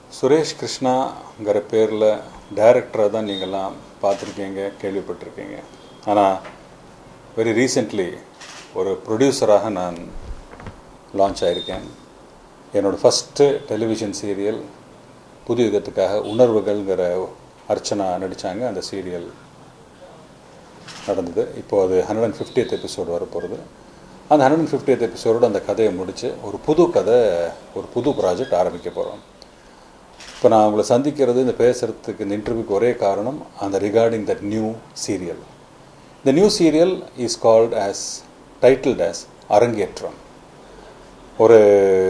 சுரேஷ் கிருஷ்ணாங்கிற பேரில் டைரக்டராக தான் நீங்கள்லாம் பார்த்துருக்கீங்க கேள்விப்பட்டிருக்கீங்க ஆனால் வெரி ரீசெண்ட்லி ஒரு ப்ரொடியூசராக நான் லான்ச் ஆகியிருக்கேன் என்னோடய ஃபஸ்ட்டு டெலிவிஷன் சீரியல் புது யுகத்துக்காக உணர்வுகள்ங்கிற அர்ச்சனா நடித்தாங்க அந்த சீரியல் நடந்தது இப்போது அது ஹண்ட்ரட் அண்ட் ஃபிஃப்டியத் எபிசோடு வரப்போகிறது அந்த ஹண்ட்ரட் அண்ட் ஃபிஃப்டியத் எபிசோடு அந்த கதையை முடித்து ஒரு புது கதை ஒரு புது ப்ராஜெக்ட் ஆரம்பிக்க போகிறோம் இப்போ நான் உங்களை சந்திக்கிறது இந்த பேசுகிறதுக்கு இந்த இன்டர்வியூக்கு ஒரே காரணம் அந்த ரிகார்டிங் தட் நியூ சீரியல் இந்த new serial is called as titled as Arangetram ஒரு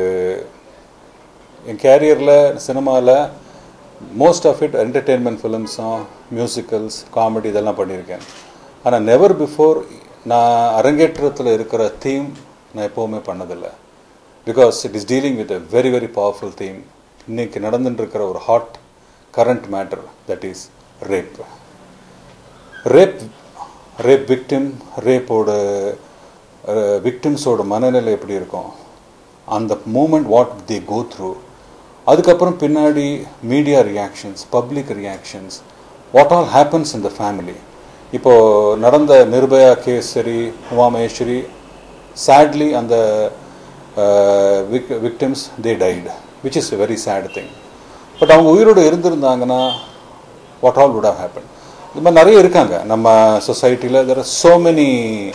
என் கேரியரில் சினிமாவில் மோஸ்ட் ஆஃப் இட் என்டர்டெயின்மெண்ட் ஃபிலிம்ஸும் மியூசிக்கல்ஸ் காமெடி இதெல்லாம் பண்ணியிருக்கேன் ஆனால் நெவர் பிஃபோர் நான் அரங்கேற்றத்தில் இருக்கிற தீம் நான் எப்போவுமே பண்ணதில்லை because it is dealing with a very very powerful theme இன்றைக்கி நடந்துட்டு இருக்கிற ஒரு hot current matter that is rape rape rape victim ரேப்போட விக்டிம்ஸோட மனநிலை எப்படி இருக்கும் அந்த moment what they go through அதுக்கப்புறம் பின்னாடி media reactions public reactions what all happens in the family இப்போது நடந்த நிர்பயா கேஸ் சரி உமா மகேஸ்வரி சேட்லி அந்த விக் victims they died which is very sad thing but அவங்க உயிரோடு இருந்திருந்தாங்கன்னா what all would have happen இது மாதிரி நிறைய இருக்காங்க நம்ம சொசைட்டியில் there are so many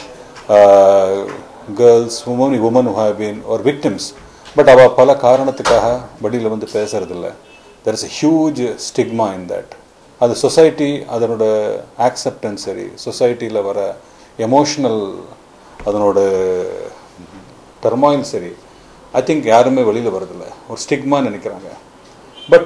girls women women who have been ஒரு விக்டிம்ஸ் பட் அவள் பல காரணத்துக்காக வழியில் வந்து பேசுறதில்ல there is a huge stigma in that அது சொசைட்டி அதனோட ஆக்செப்டன்ஸ் சரி சொசைட்டியில் வர எமோஷ்னல் அதனோட டெர்மாயில் சரி ஐ திங்க் யாருமே வெளியில் வரதில்லை ஒரு ஸ்டிக்மா நினைக்கிறாங்க பட்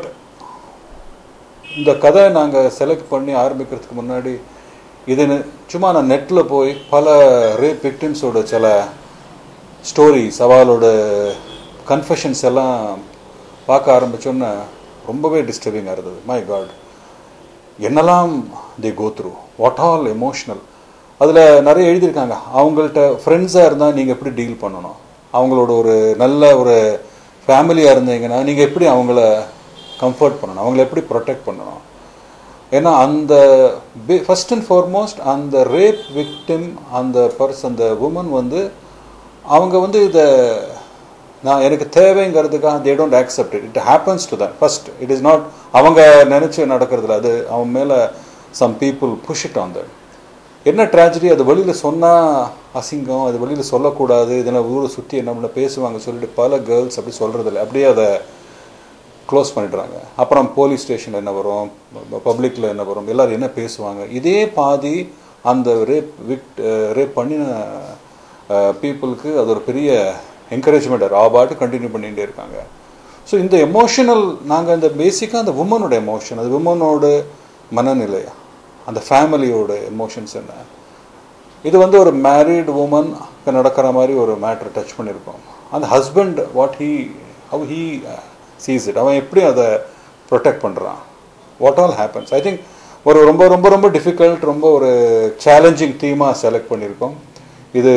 இந்த கதை நாங்கள் செலக்ட் பண்ணி ஆரம்பிக்கிறதுக்கு முன்னாடி இது சும்மா நான் நெட்டில் போய் பல ரேப் விக்டிம்ஸோட சில ஸ்டோரிஸ் அவளோட கன்ஃபெஷன்ஸ் எல்லாம் பார்க்க ஆரம்பித்தோன்னே ரொம்பவே டிஸ்டர்பிங்காக இருந்தது மை காட் என்னெல்லாம் they go through what all emotional அதில் நிறைய எழுதியிருக்காங்க அவங்கள்ட்ட ஃப்ரெண்ட்ஸாக இருந்தால் நீங்கள் எப்படி டீல் பண்ணணும் அவங்களோட ஒரு நல்ல ஒரு ஃபேமிலியாக இருந்தீங்கன்னா நீங்கள் எப்படி அவங்கள கம்ஃபர்ட் பண்ணணும் அவங்கள எப்படி ப்ரொடெக்ட் பண்ணணும் ஏன்னா அந்த ஃபஸ்ட் அண்ட் ஃபார்மோஸ்ட் அந்த ரேப் விக்டிம் அந்த பர்ஸ் அந்த உமன் வந்து அவங்க வந்து இதை நான் எனக்கு தேவைங்கிறதுக்காக they don't accept it it happens to them first it is not அவங்க நினச்சி நடக்கிறதுல அது அவன் மேலே some people push it on that என்ன ட்ராஜடி அது வெளியில் சொன்னால் அசிங்கம் அது வெளியில் சொல்லக்கூடாது இதெல்லாம் ஊரை சுற்றி என்ன பேசுவாங்க சொல்லிட்டு பல கேர்ள்ஸ் அப்படி சொல்கிறதில்ல அப்படியே அதை க்ளோஸ் பண்ணிடுறாங்க அப்புறம் போலீஸ் ஸ்டேஷனில் என்ன வரும் பப்ளிக்கில் என்ன வரும் எல்லோரும் என்ன பேசுவாங்க இதே பாதி அந்த ரேப் விட் ரேப் பண்ணின பீப்புளுக்கு அது ஒரு பெரிய என்கரேஜ்மெண்ட் ராபாட்டு கண்டினியூ பண்ணிகிட்டே இருக்காங்க ஸோ இந்த எமோஷனல் நாங்கள் இந்த பேசிக்காக அந்த உமனோட எமோஷன் அது உமனோட மனநிலை அந்த ஃபேமிலியோட எமோஷன்ஸ் என்ன இது வந்து ஒரு மேரீடு உமன் நடக்கிற மாதிரி ஒரு மேட்ரு டச் பண்ணியிருக்கோம் அந்த husband what he how he sees it அவன் எப்படி அதை ப்ரொடெக்ட் பண்ணுறான் what all happens I think ஒரு ரொம்ப ரொம்ப ரொம்ப டிஃபிகல்ட் ரொம்ப ஒரு சேலஞ்சிங் தீமாக செலக்ட் பண்ணியிருக்கோம் இது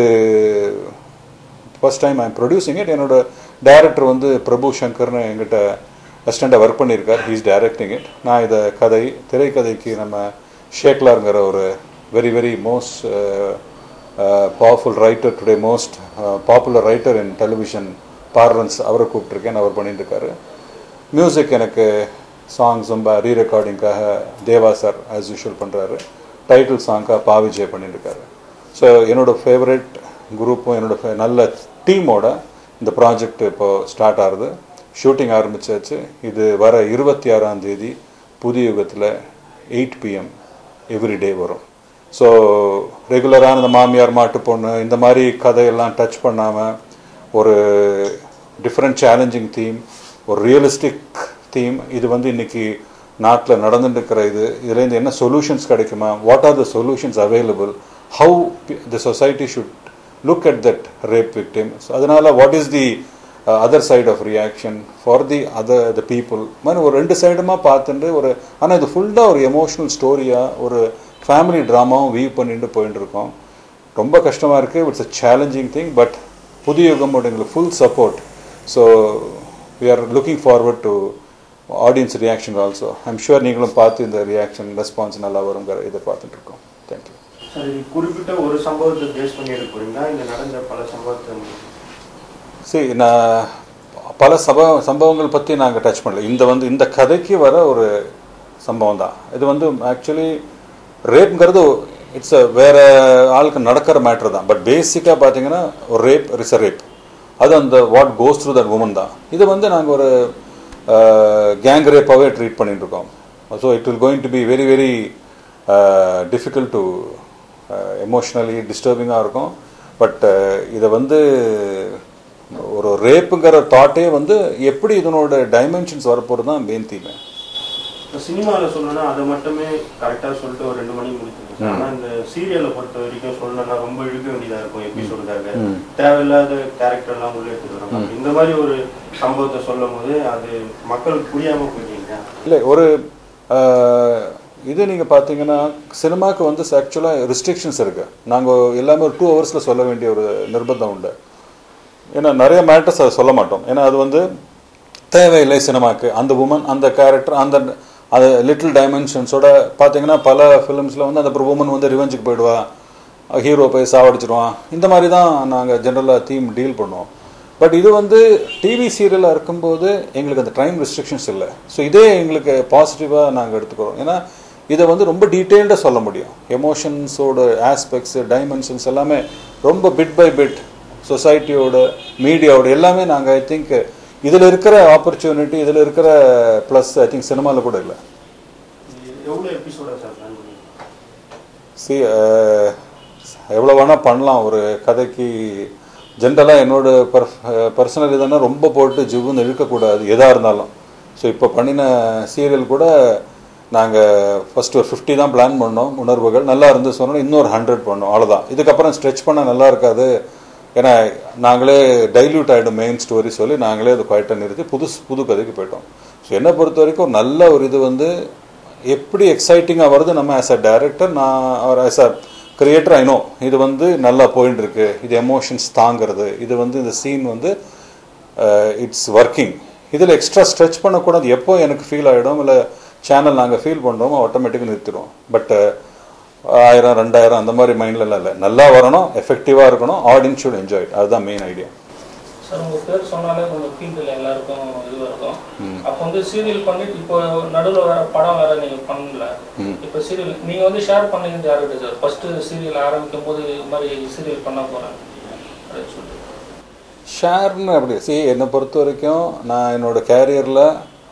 first time I'm producing it என்னோட டைரக்டர் வந்து பிரபு சங்கர்னு எங்கிட்ட அசிஸ்டண்ட்டாக ஒர்க் பண்ணியிருக்கார் ஹீஸ் டைரக்டிங் இட் நான் இதை கதை திரைக்கதைக்கு நம்ம ஷேக்லாருங்கிற ஒரு very very most powerful writer today most popular writer in television பார்லன்ஸ் அவரை கூப்பிட்ருக்கேன் அவர் பண்ணிட்டுருக்காரு மியூசிக் எனக்கு சாங்ஸ் ரொம்ப ரீ ரெக்கார்டிங்காக தேவா சார் ஆஸ் யூஷுவல் பண்ணுறாரு டைட்டில் சாங்காக பா விஜய் பண்ணிட்டுருக்காரு ஸோ என்னோட ஃபேவரட் குரூப்பும் என்னோட நல்ல டீமோட இந்த ப்ராஜெக்ட் இப்போது ஸ்டார்ட் ஆகுது ஷூட்டிங் ஆரம்பிச்சாச்சு இது வர இருபத்தி ஆறாம் தேதி புதிய யுகத்தில் எயிட் பிஎம் எவ்ரிடே வரும் ஸோ ரெகுலரான இந்த மாமியார் மாட்டு பொண்ணு இந்த மாதிரி கதையெல்லாம் டச் பண்ணாமல் ஒரு டிஃப்ரெண்ட் சேலஞ்சிங் தீம் ஒரு ரியலிஸ்டிக் தீம் இது வந்து இன்னைக்கு நாட்டில் நடந்துட்டு இருக்கிற இது இதுலேருந்து என்ன சொல்யூஷன்ஸ் கிடைக்குமா what are the solutions available how the society should look at that rape victim அதனால what is the other side of reaction for the other the people மாதிரி ஒரு ரெண்டு சைடுமா பார்த்துட்டு ஒரு ஆனால் இது ஃபுல்லாக ஒரு எமோஷ்னல் ஸ்டோரியாக ஒரு ஃபேமிலி ட்ராமாவும் வீவ் பண்ணிட்டு போயிட்டு இருக்கோம் ரொம்ப கஷ்டமாக இருக்குது it's a challenging thing but புதிய யுகம் எங்களுக்கு full support so we are looking forward to audience reaction also I'm sure நீங்களும் பார்த்து இந்த ரியாக்ஷன் ரெஸ்பான்ஸ் நல்லா வருங்கிற இதை பார்த்துட்டு இருக்கோம் தேங்க்யூ சார் இது குறிப்பிட்ட ஒரு சம்பவத்தை பேஸ் பண்ணி எடுக்க போறீங்களா இந்த நடந்த பல சம்பவத்தை சரி நான் பல சப சம்பவங்கள் பற்றி நாங்கள் டச் பண்ணல இந்த வந்து இந்த கதைக்கு வர ஒரு சம்பவம் தான் இது வந்து ஆக்சுவலி ரேப்ங்கிறது இட்ஸ் அ வேற ஆளுக்கு நடக்கிற மேட்ரு தான் பட் பேசிக்காக பார்த்தீங்கன்னா ஒரு ரேப் இஸ் அ ரேப் அது அந்த what goes through that woman தான் இது வந்து நாங்கள் ஒரு கேங் ரேப்பாகவே ட்ரீட் பண்ணிட்டு இருக்கோம் so it will going to be very very difficult to emotionally டிஸ்டர்பிங்காக இருக்கும் பட் இதை வந்து ஒரு ரேப்புங்கிற தாட்டே வந்து எப்படி இதனோட டைமென்ஷன்ஸ் வரப்போகிறது தான் மெயின் தீமை இப்போ சினிமாவில் சொல்லணும்னா அதை மட்டுமே கரெக்டாக சொல்லிட்டு ஒரு ரெண்டு மணிக்கு முடிச்சிருக்கோம் ஆனால் இந்த சீரியலை பொறுத்த வரைக்கும் சொல்லணும்னா ரொம்ப இழுக்க வேண்டியதாக இருக்கும் எபிசோடுக்காக தேவையில்லாத கேரக்டர்லாம் உள்ள எடுத்துட்டு வராங்க இந்த மாதிரி ஒரு சம்பவத்தை சொல்லும் போது அது மக்களுக்கு புரியாமல் போயிருக்கீங்க இல்லை ஒரு அஹ், இது நீங்கள் பார்த்தீங்கன்னா சினிமாவுக்கு வந்து ஆக்சுவலாக ரெஸ்ட்ரிக்ஷன்ஸ் இருக்குது நாங்கள் எல்லாமே ஒரு டூ ஹவர்ஸில் சொல்ல வேண்டிய ஒரு நிர்பந்தம் உண்டு ஏன்னா நிறைய மேட்டர்ஸ் அதை சொல்ல மாட்டோம் ஏன்னா அது வந்து தேவையில்லை சினிமாக்கு அந்த உமன் அந்த கேரக்டர் அந்த அது லிட்டில் டைமென்ஷன்ஸோட பார்த்தீங்கன்னா பல ஃபிலிம்ஸில் வந்து அந்த உமன் வந்து ரிவெஞ்சுக்கு போயிடுவா ஹீரோ போய் சாவடிச்சிடுவான் இந்த மாதிரி தான் நாங்கள் ஜென்ரலாக தீம் டீல் பண்ணுவோம் பட் இது வந்து டிவி சீரியலாக இருக்கும்போது எங்களுக்கு அந்த டைம் ரெஸ்ட்ரிக்ஷன்ஸ் இல்லை ஸோ இதே எங்களுக்கு பாசிட்டிவாக நாங்கள் எடுத்துக்கிறோம் ஏன்னா இதை வந்து ரொம்ப டீட்டெயில்டாக சொல்ல முடியும் எமோஷன்ஸோட ஆஸ்பெக்ட்ஸ் டைமென்ஷன்ஸ் எல்லாமே ரொம்ப பிட் பை பிட் சொசைட்டியோட மீடியாவோட எல்லாமே நாங்கள் ஐ திங்க் இதில் இருக்கிற ஆப்பர்ச்சுனிட்டி இதில் இருக்கிற ப்ளஸ் ஐ திங்க் சினிமாவில் கூட இல்லை எவ்வளோ எபிசோடா சார் பிளான் பண்ணி சி எவ்வளோ வேணால் பண்ணலாம் ஒரு கதைக்கு ஜென்ரலாக என்னோட பர் பர்சனல் இதுனா ரொம்ப போட்டு ஜிவ்வுன்னு இழுக்கக்கூடாது எதாக இருந்தாலும் ஸோ இப்போ பண்ணின சீரியல் கூட நாங்கள் ஃபர்ஸ்ட் ஒரு ஃபிஃப்டி தான் பிளான் பண்ணோம் உணர்வுகள் நல்லா இருந்து சொன்னோம் இன்னொரு ஹண்ட்ரட் பண்ணோம் அவ்வளோதான் இதுக்கப்புறம் ஸ்ட்ரெச் பண்ணால் நல்லா இருக்காது ஏன்னா நாங்களே டைல்யூட் ஆகிடும் மெயின் ஸ்டோரி சொல்லி நாங்களே அதை குவாய்ட்டாக நிறுத்தி புது புது கதைக்கு போயிட்டோம் ஸோ என்னை பொறுத்த வரைக்கும் ஒரு நல்ல ஒரு இது வந்து எப்படி எக்ஸைட்டிங்காக வருது நம்ம ஆஸ் அ டைரக்டர் நான் அவர் as a creator I know இது வந்து நல்லா போயிட்டு இருக்கு இது எமோஷன்ஸ் தாங்கிறது இது வந்து இந்த சீன் வந்து இட்ஸ் ஒர்க்கிங் இதில் எக்ஸ்ட்ரா ஸ்ட்ரெச் பண்ணக்கூடாது எப்போ எனக்கு ஃபீல் ஆகிடும் இல்லை சேனல் நாங்கள் ஃபீல் பண்ணுறோமோ ஆட்டோமேட்டிக்காக நிறுத்திடுவோம் பட் ஆயிரம் ரெண்டாயிரம் அந்த மாதிரி மைண்ட்லலாம் இல்லை நல்லா வரணும் எஃபெக்டிவாக இருக்கணும் ஆடியன்ஸ் ஷுட் என்ஜாய் அதுதான் மெயின் ஐடியா சார் உங்க பேர் சொன்னாலே கொஞ்சம் ஃபீல்டில் எல்லாருக்கும் இதுவாக இருக்கும் அப்போ வந்து சீரியல் பண்ணிட்டு இப்போ நடுவில் வேற படம் வேற நீங்க பண்ணல இப்போ சீரியல் நீங்க வந்து ஷேர் பண்ணீங்க யாருக்கிட்ட சார் ஃபர்ஸ்ட் சீரியல் ஆரம்பிக்கும் போது இது மாதிரி சீரியல் பண்ண போறேன் அப்படின்னு சொல்லிட்டு ஷேர்னு அப்படி சி என்னை பொறுத்த வரைக்கும் நான் என்னோட கேரியரில்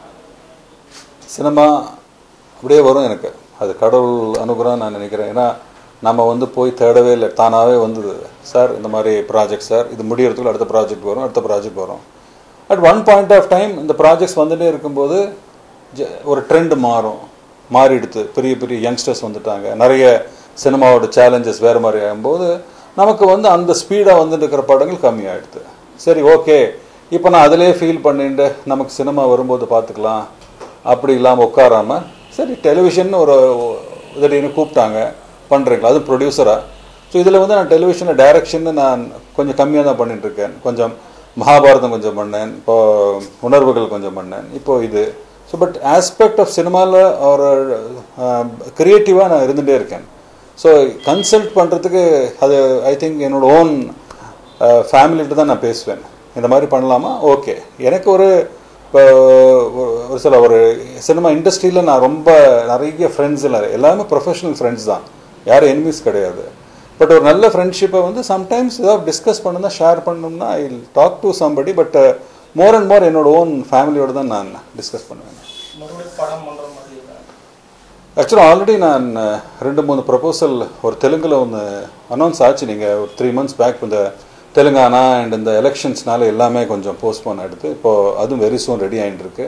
சினிமா அப்படியே வரும் எனக்கு அது கடவுள் அனுகிரகம் நான் நினைக்கிறேன் ஏன்னா நம்ம வந்து போய் தேடவே இல்லை தானாகவே வந்தது சார் இந்த மாதிரி ப்ராஜெக்ட் சார் இது முடியறதுக்குள்ள அடுத்த ப்ராஜெக்ட் வரும் அடுத்த ப்ராஜெக்ட் வரும் at one point of time இந்த ப்ராஜெக்ட்ஸ் வந்துட்டே இருக்கும்போது ஜ- ஒரு ட்ரெண்ட் மாறும் மாறிடுது பெரிய பெரிய யங்ஸ்டர்ஸ் வந்துட்டாங்க நிறைய சினிமாவோட சேலஞ்சஸ் வேறு மாதிரி ஆகும்போது நமக்கு வந்து அந்த ஸ்பீடாக வந்துட்டு இருக்கிற படங்கள் கம்மியாயிடுது சரி ஓகே இப்போ நான் அதிலே ஃபீல் பண்ணிட்டு நமக்கு சினிமா வரும்போது பார்த்துக்கலாம் அப்படி இல்லாமல் உட்காராம சரி டெலிவிஷன் ஒரு திடீர்னு கூப்பிட்டாங்க பண்ணுறீங்களா அதுவும் ப்ரொடியூசராக ஸோ இதில் வந்து நான் டெலிவிஷனில் டைரக்ஷன் நான் கொஞ்சம் கம்மியாக தான் பண்ணிட்டு இருக்கேன் கொஞ்சம் மகாபாரதம் கொஞ்சம் பண்ணேன் இப்போ உணர்வுகள் கொஞ்சம் பண்ணேன் இப்போ இது ஸோ பட் ஆஸ்பெக்ட் ஆஃப் சினிமாவில் ஒரு க்ரியேட்டிவாக நான் இருந்துகிட்டே இருக்கேன் ஸோ கன்சல்ட் பண்ணுறதுக்கு அது ஐ திங்க் என்னோட ஓன் ஃபேமிலிட்டு தான் நான் பேசுவேன் இந்த மாதிரி பண்ணலாமா ஓகே எனக்கு ஒரு இப்போ ஒரு- ஒரு சில ஒரு சினிமா இண்டஸ்ட்ரியில் நான் ரொம்ப நிறைய ஃப்ரெண்ட்ஸ் இல்லை எல்லாமே ப்ரொஃபஷனல் ஃப்ரெண்ட்ஸ் தான் யாரும் எனிமீஸ் கிடையாது பட் ஒரு நல்ல ஃப்ரெண்ட்ஷிப்பை வந்து சம்டைம்ஸ் ஏதாவது டிஸ்கஸ் பண்ணணும்னா ஷேர் பண்ணணும்னா I talk to somebody but more and more என்னோட ஓன் ஃபேமிலியோட தான் நான் டிஸ்கஸ் பண்ணுவேன் மறுபடியும் படம் பண்ற மாதிரி இல்லை ஆக்சுவலாக ஆல்ரெடி நான் அஹ், ரெண்டு மூணு ப்ரப்போசல் ஒரு தெலுங்கில் ஒன்று அனௌன்ஸ் ஆச்சு நீங்கள் ஒரு த்ரீ மந்த்ஸ் பேக் இந்த தெலுங்கானா அண்ட் இந்த எலெக்ஷன்ஸ்னால எல்லாமே கொஞ்சம் போஸ்ட்போன் ஆகிடுது இப்போது அதுவும் வெரி சூன் ரெடி ஆகிட்டு இருக்கு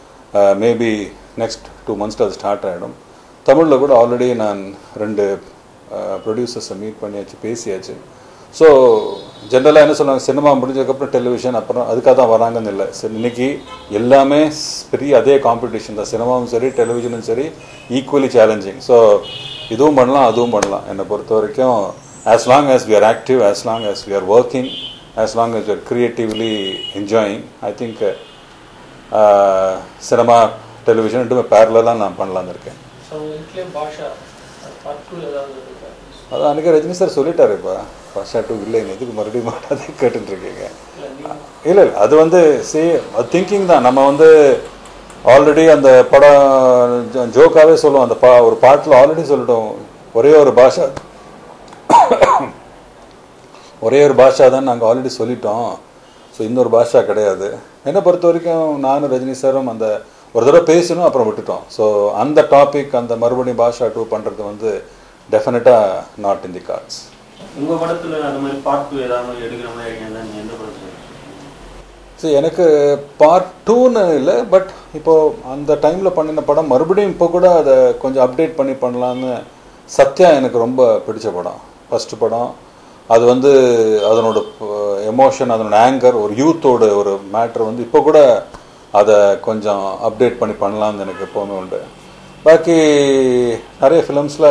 மேபி நெக்ஸ்ட் டூ மந்த்ஸில் அது ஸ்டார்ட் ஆகிடும் தமிழில் கூட ஆல்ரெடி நான் ரெண்டு ப்ரொடியூசர்ஸை மீட் பண்ணியாச்சு பேசியாச்சு ஸோ ஜென்ரலாக என்ன சொல்லுவாங்க சினிமா முடிஞ்சதுக்கப்புறம் டெலிவிஷன் அப்புறம் அதுக்காக தான் வராங்கன்னு இல்லை சரி இன்னைக்கு எல்லாமே ஸ்- பெரிய அதே காம்படிஷன் தான் சினிமாவும் சரி டெலிவிஷனும் சரி ஈக்குவலி சேலஞ்சிங் ஸோ இதுவும் பண்ணலாம் அதுவும் பண்ணலாம் என்னை பொறுத்த வரைக்கும் as long as we are active as long as we are working as long as we are creatively enjoying i think uh, uh, cinema television ரெண்டுமே பேரலாக நான் பண்ணலான்னு இருக்கேன் ஸோ வீட்லேயே பாஷா பார்ட் டூ ஏதாவது இருக்கா அது அன்றைக்கி ரஜினி சார் சொல்லிட்டாரு இப்போ பாஷா டூ இல்லைன்னு எதுக்கு மறுபடியும் மாட்டாதே கேட்டுட்டு இருக்கீங்க இல்லை நீங்கள் இல்லை இல்லை அது வந்து சே அது திங்கிங் தான் நம்ம வந்து ஆல்ரெடி அந்த படம் ஜோக்காகவே சொல்லுவோம் அந்த பா ஒரு பாட்டில் ஆல்ரெடி சொல்லிட்டோம் ஒரே ஒரு பாஷா ஒரே ஒரு பாஷா தான் நாங்கள் ஆல்ரெடி சொல்லிட்டோம் ஸோ இன்னொரு பாஷா கிடையாது என்னை பொறுத்த வரைக்கும் நானும் ரஜினி சாரும் அந்த ஒரு தடவை பேசணும் அப்புறம் விட்டுட்டோம் ஸோ அந்த டாபிக் அந்த மறுபடியும் பாஷா டூ பண்ணுறது வந்து டெஃபினட்டாக நாட் இன் தி கார்ட்ஸ் உங்க படத்துல அந்த மாதிரி பார்ட் டூ ஏதாவது எடுக்கிற மாதிரி ஐடியா இருந்தா நீங்க எந்த படத்துல ஸோ எனக்கு பார்ட் டூன்னு இல்லை பட் இப்போ அந்த டைமில் பண்ணின படம் மறுபடியும் இப்போ கூட அதை கொஞ்சம் அப்டேட் பண்ணி பண்ணலான்னு சத்யா எனக்கு ரொம்ப பிடிச்ச படம் ஃபர்ஸ்ட் படம் அது வந்து அதனோட எமோஷன் அதனோட ஆங்கர் ஒரு யூத்தோட ஒரு மேட்ரு வந்து இப்போ கூட அதை கொஞ்சம் அப்டேட் பண்ணி பண்ணலான்னு எனக்கு எப்போவுமே உண்டு பாக்கி நிறைய ஃபிலிம்ஸில்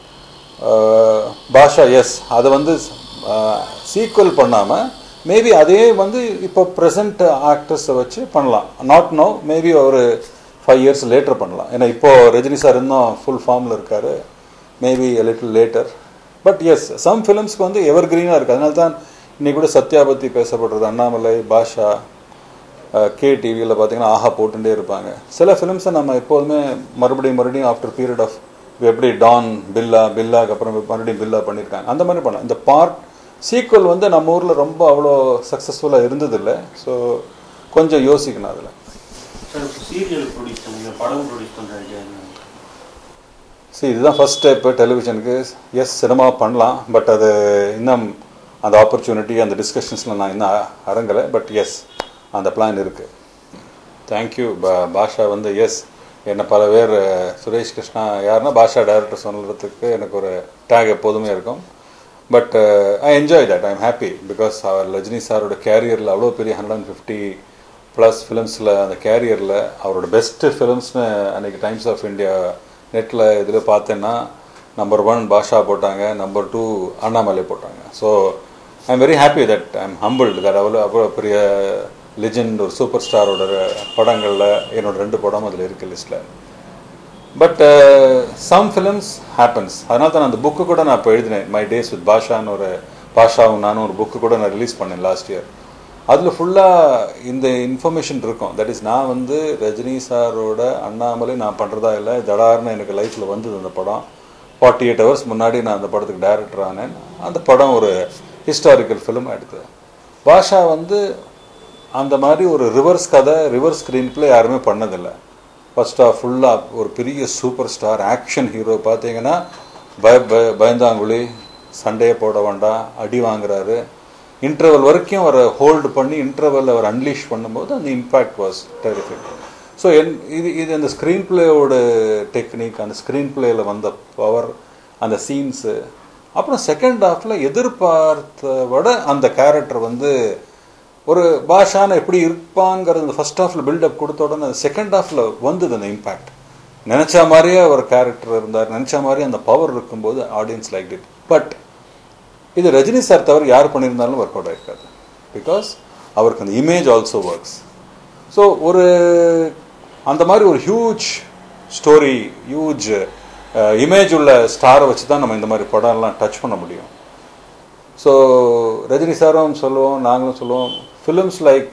பாஷா எஸ் அதை வந்து சீக்குவல் பண்ணாமல் மேபி அதே வந்து இப்போ ப்ரெசன்ட் ஆக்டர்ஸை வச்சு பண்ணலாம் நாட் நோ மேபி ஒரு ஃபைவ் இயர்ஸ் லேட்டர் பண்ணலாம் ஏன்னா இப்போ ரஜினி சார் இன்னும் ஃபுல் ஃபார்மில் இருக்காரு maybe little later but yes some ஃபிலிம்ஸ்க்கு வந்து எவர் கிரீனாக இருக்குது அதனால தான் இன்னைக்கு கூட சத்யா பற்றி பேசப்படுறது அண்ணாமலை பாஷா கே டிவியில் பார்த்தீங்கன்னா ஆஹா போட்டுட்டே இருப்பாங்க சில ஃபிலிம்ஸை நம்ம எப்போதுமே மறுபடியும் மறுபடியும் ஆஃப்டர் பீரியட் ஆஃப் எப்படி டான் பில்லா பில்லாக்கு அப்புறம் மறுபடியும் பில்லா பண்ணியிருக்காங்க அந்த மாதிரி பண்ணலாம் இந்த பார்ட் சீக்குவல் வந்து நம்ம ஊரில் ரொம்ப அவ்வளோ சக்ஸஸ்ஃபுல்லாக இருந்ததில்லை ஸோ கொஞ்சம் யோசிக்கணும் அதில் சார் சீரியல் ப்ரொடியூஸ் பண்ணுங்க படம் ப்ரொடியூஸ் பண்ற ஐடியா என்ன சரி இதுதான் ஃபர்ஸ்ட் ஸ்டெப் டெலிவிஷனுக்கு எஸ் சினிமா பண்ணலாம் பட் அது இன்னும் அந்த ஆப்பர்ச்சுனிட்டி அந்த டிஸ்கஷன்ஸில் நான் இன்னும் அரங்கலை பட் எஸ் அந்த பிளான் இருக்குது தேங்க்யூ பா பாஷா வந்து எஸ் என்னை பல பேர் அஹ், சுரேஷ் கிருஷ்ணா யாருன்னா பாஷா டைரக்டர் சொல்கிறதுக்கு எனக்கு ஒரு டேக் எப்போதுமே இருக்கும் but I enjoy that I am happy because அவர் ரஜினி சாரோட கேரியரில் அவ்வளோ பெரிய ஹண்ட்ரட் அண்ட் ஃபிஃப்டி ப்ளஸ் ஃபிலிம்ஸில் அந்த கேரியரில் அவரோட பெஸ்ட்டு ஃபிலிம்ஸ்னு அன்றைக்கி டைம்ஸ் ஆஃப் இந்தியா நெட்டில் இதில் பார்த்தேன்னா நம்பர் ஒன் பாஷா போட்டாங்க நம்பர் டூ அண்ணாமலை போட்டாங்க so I am very happy that I am humbled that அவ்வளோ அவ்வளோ பெரிய லெஜெண்ட் ஒரு சூப்பர் ஸ்டாரோட படங்களில் என்னோட ரெண்டு படம் அதில் இருக்குது லிஸ்ட்டில் பட் சம் ஃபிலிம்ஸ் ஹேப்பன்ஸ் அதனால தான் நான் அந்த புக்கு கூட நான் இப்போ எழுதினேன் மை டேஸ் வித் பாஷான்னு ஒரு பாஷாவும் நானும் ஒரு புக்கு கூட நான் ரிலீஸ் பண்ணேன் லாஸ்ட் இயர் அதில் ஃபுல்லாக இந்த இன்ஃபர்மேஷன் இருக்கும் தட் இஸ் நான் வந்து ரஜினி சாரோட அண்ணாமலை நான் பண்ணுறதா இல்லை ஜடார்னு எனக்கு லைஃப்பில் வந்தது அந்த படம் ஃபார்ட்டி எயிட் ஹவர்ஸ் முன்னாடி நான் அந்த படத்துக்கு டைரக்டர் ஆனேன் அந்த படம் ஒரு ஹிஸ்டாரிக்கல் ஃபிலிம் எடுத்தது பாஷா வந்து அந்த மாதிரி ஒரு ரிவர்ஸ் கதை ரிவர்ஸ் ஸ்க்ரீன் பிளே யாருமே பண்ணதில்லை ஃபர்ஸ்ட் ஆஃப் ஃபுல்லாக ஒரு பெரிய சூப்பர் ஸ்டார் ஆக்ஷன் ஹீரோ பார்த்தீங்கன்னா பய பய- பயந்தாங்குழி சண்டையை போட வேண்டாம் அடி வாங்குறாரு இன்டர்வல் வரைக்கும் அவரை ஹோல்டு பண்ணி இன்டர்வல் அவர் அன்லீஷ் பண்ணும்போது அந்த இம்பேக்ட் வாஸ் டெரிஃபிக் ஸோ என் இது இது அந்த ஸ்க்ரீன் பிளேயோட டெக்னிக் அந்த ஸ்க்ரீன் பிளேயில் வந்த பவர் அந்த சீன்ஸு அப்புறம் செகண்ட் ஹாஃபில் எதிர்பார்த்த விட அந்த கேரக்டர் வந்து ஒரு பாஷான எப்படி இருப்பாங்கிறது அந்த ஃபர்ஸ்ட் ஹாஃபில் பில்டப் கொடுத்த உடனே செகண்ட் ஹாஃபில் வந்தது அந்த இம்பேக்ட் நினச்ச மாதிரியே ஒரு கேரக்டர் இருந்தார் நினச்ச மாதிரியே அந்த பவர் இருக்கும்போது ஆடியன்ஸ் லைக் இட் பட் இது ரஜினி சார் தவிர யார் பண்ணியிருந்தாலும் ஒர்க் அவுட் ஆயிருக்காது பிகாஸ் அவருக்கு அந்த இமேஜ் ஆல்சோ ஒர்க்ஸ் ஸோ ஒரு அந்த மாதிரி ஒரு ஹியூஜ் ஸ்டோரி ஹியூஜ் இமேஜ் உள்ள ஸ்டாரை வச்சு தான் நம்ம இந்த மாதிரி படம்லாம் டச் பண்ண முடியும் ஸோ ரஜினி சாரும் சொல்லுவோம் நாங்களும் சொல்லுவோம் films like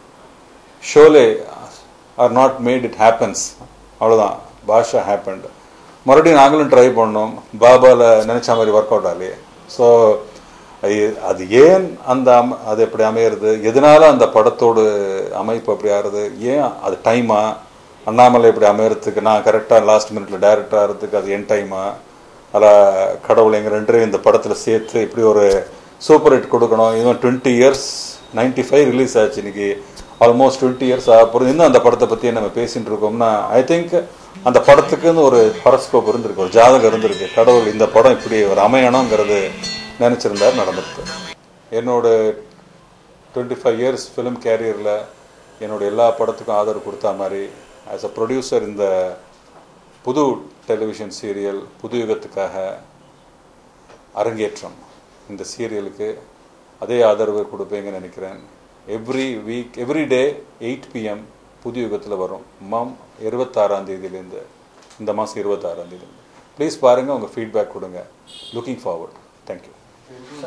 Sholay are not made it happens அவ்வளோதான் பாஷா ஹேப்பன்ட் மறுபடியும் நாங்களும் ட்ரை பண்ணோம் பாபாவில் நினச்ச மாதிரி ஒர்க் அவுட் ஆகலையே ஸோ அது ஏன் அந்த அம அது எப்படி அமையிறது எதனால அந்த படத்தோட அமைப்பு அப்படி ஆறுது ஏன் அது டைமா அண்ணாமலை இப்படி அமையறதுக்கு நான் கரெக்டாக லாஸ்ட் மினிட்ல டைரக்டர் ஆகிறதுக்கு அது என் டைமா அதில் கடவுள் எங்கள் ரெண்டு பேரும் இந்த படத்தில் சேர்த்து இப்படி ஒரு சூப்பர் ஹிட் கொடுக்கணும் இன்னும் twenty years ninety five release ஆச்சு இன்னைக்கு ஆல்மோஸ்ட் டுவெண்ட்டி இயர்ஸ் ஆக போகிறது இன்னும் அந்த படத்தை பற்றியே நம்ம பேசிட்டு இருக்கோம்னா ஐ திங்க் அந்த படத்துக்குன்னு ஒரு ஹரஸ்கோப் இருந்திருக்கு ஒரு ஜாதகம் இருந்திருக்கு கடவுள் இந்த படம் இப்படி ஒரு அமையணுங்கிறது நினச்சிருந்தார் நடந்திருக்கு என்னோட டுவெண்ட்டி ஃபைவ் இயர்ஸ் ஃபிலிம் கேரியரில் என்னோட எல்லா படத்துக்கும் ஆதரவு கொடுத்தா மாதிரி ஆஸ் அ ப்ரொடியூசர் இந்த புது டெலிவிஷன் சீரியல் புது யுகத்துக்காக அரங்கேற்றம் இந்த சீரியலுக்கு அதே ஆதரவு கொடுப்பீங்கன்னு நினைக்கிறேன் every week every day eight PM புது யுகத்தில் வரும் மாம் இருபத்தாறாம் தேதியிலேருந்து இந்த மாதம் இருபத்தாறாம் தேதி ப்ளீஸ் பாருங்கள் உங்கள் ஃபீட்பேக் கொடுங்க லுக்கிங் ஃபார்வர்ட் தேங்க்யூ